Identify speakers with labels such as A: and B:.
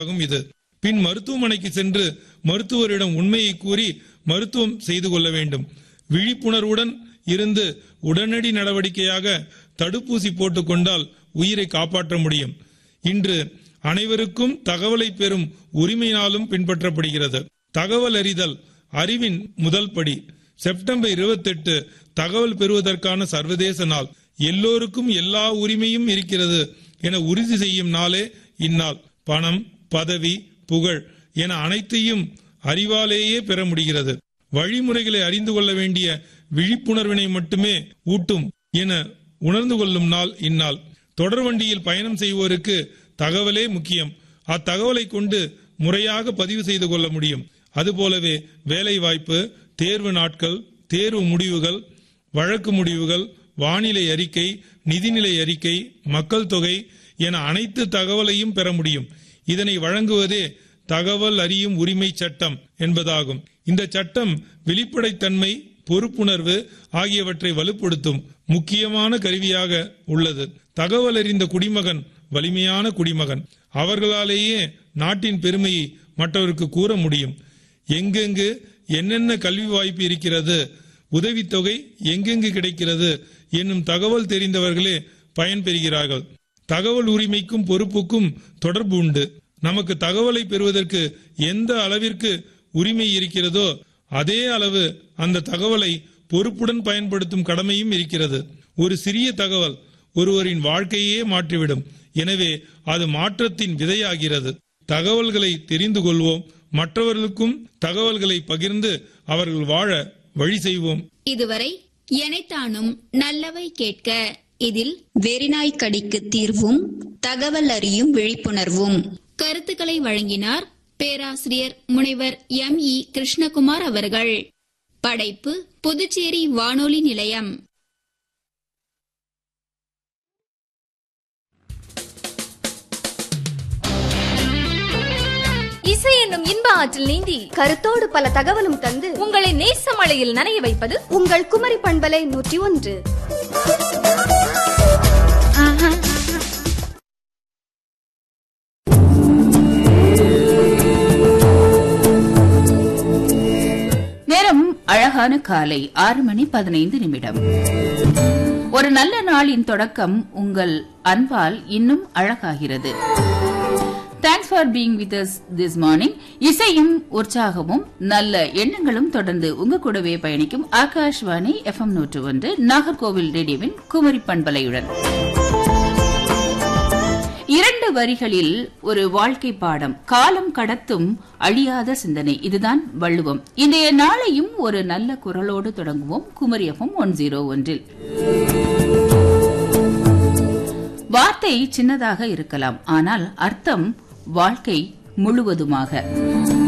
A: ஆகும் இது பின் மருத்துவமனைக்கு சென்று மருத்துவரிடம் உண்மையை கூறி மருத்துவம் செய்து கொள்ள வேண்டும் விழிப்புணர்வுடன் இருந்து உடனடி நடவடிக்கையாக தடுப்பூசி போட்டுக் கொண்டால் உயிரை காப்பாற்ற முடியும் இன்று அனைவருக்கும் தகவலை பெறும் உரிமை நாளும் பின்பற்றப்படுகிறது தகவல் அறிதல் அறிவின் முதல் படி செப்டம்பர் 28 தகவல் பெறுவதற்கான சர்வதேச நாள் எல்லோருக்கும் எல்லா உரிமையும் இருக்கிறது என உறுதி செய்யும் நாளே இந்நாள் பணம் பதவி புகழ் என அனைத்தையும் அறிவாலேயே பெற முடிகிறது வழிமுறைகளை அறிந்து கொள்ள வேண்டிய விழிப்புணர்வினை மட்டுமே ஊட்டும் என உணர்ந்து கொள்ளும் நாள் இந்நாள் தொடர் வண்டியில் பயணம் செய்வோருக்கு தகவலே முக்கியம் அத்தகவலை கொண்டு முறையாக பதிவு செய்து கொள்ள முடியும் அதுபோலவே வேலை வாய்ப்பு தேர்வு நாட்கள் தேர்வு முடிவுகள் வழக்கு முடிவுகள் வானிலை அறிக்கை நிதிநிலை அறிக்கை மக்கள் தொகை என அனைத்து தகவலையும் பெற முடியும் இதனை வழங்குவதே தகவல் அறியும் உரிமை சட்டம் என்பதாகும் இந்த சட்டம் வெளிப்படைத்தன்மை பொறுப்புணர்வு ஆகியவற்றை வலுப்படுத்தும் முக்கியமான கருவியாக உள்ளது தகவல் அறிந்த குடிமகன் வலிமையான குடிமகன் அவர்களாலேயே நாட்டின் பெருமையை மற்றவருக்கு கூற முடியும் எங்கெங்கு என்னென்ன கல்வி வாய்ப்பு இருக்கிறது உதவித்தொகை எங்கெங்கு கிடைக்கிறது என்னும் தகவல் தெரிந்தவர்களே பயன்பெறுகிறார்கள் தகவல் உரிமைக்கும் பொறுப்புக்கும் தொடர்பு உண்டு நமக்கு தகவலை பெறுவதற்கு எந்த அளவிற்கு உரிமை இருக்கிறதோ அதே அளவு அந்த தகவலை பொறுப்புடன் பயன்படுத்தும் கடமையும் இருக்கிறது ஒரு சிறிய தகவல் ஒருவரின் வாழ்க்கையே மாற்றிவிடும் எனவே அது மாற்றத்தின் விதையாகிறது தகவல்களை தெரிந்து கொள்வோம் மற்றவர்களுக்கும் தகவல்களை பகிர்ந்து அவர்கள் வாழ வழி செய்வோம்
B: இதுவரை எனைத்தானும் நல்லவை கேட்க இதில்
C: வெறிநாய் கடிக்கு தீர்வும் தகவல் அறியும் விழிப்புணர்வும்
B: கருத்துக்களை வழங்கினார் பேராசிரியர் முனைவர் எம் இ கிருஷ்ணகுமார் அவர்கள் படைப்பு புதுச்சேரி வானொலி நிலையம்
D: இசை என்னும் இன்ப ஆற்றில் நீந்தி
E: கருத்தோடு பல தகவலும் தந்து
D: உங்களை நேசமழையில் நனைய வைப்பது
E: உங்கள் குமரி பண்பலை நூற்றி ஒன்று
F: நேரம் அழகான காலை ஆறு மணி பதினைந்து நிமிடம் ஒரு நல்ல நாளின் தொடக்கம் உங்கள் அன்பால் இன்னும் அழகாகிறது thanks for being with us this morning இசையும் உற்சாகமும் நல்ல எண்ணங்களும் தொடர்ந்து உங்க கூடவே பயணிக்கும் ஆகாஷ்வாணி எஃப்எம் நூற்று ஒன்று நாகர்கோவில் ரேடியோவின் குமரி பண்பலையுடன் இரண்டு வரிகளில் ஒரு வாழ்க்கை பாடம் காலம் கடத்தும் அழியாத சிந்தனை இதுதான் வள்ளுவம் இன்றைய நாளையும் ஒரு நல்ல குரலோடு தொடங்குவோம் குமரியப்பம் ஒன் ஜீரோ ஒன்றில் வார்த்தை சின்னதாக இருக்கலாம் ஆனால் அர்த்தம் வாழ்க்கை முழுவதுமாக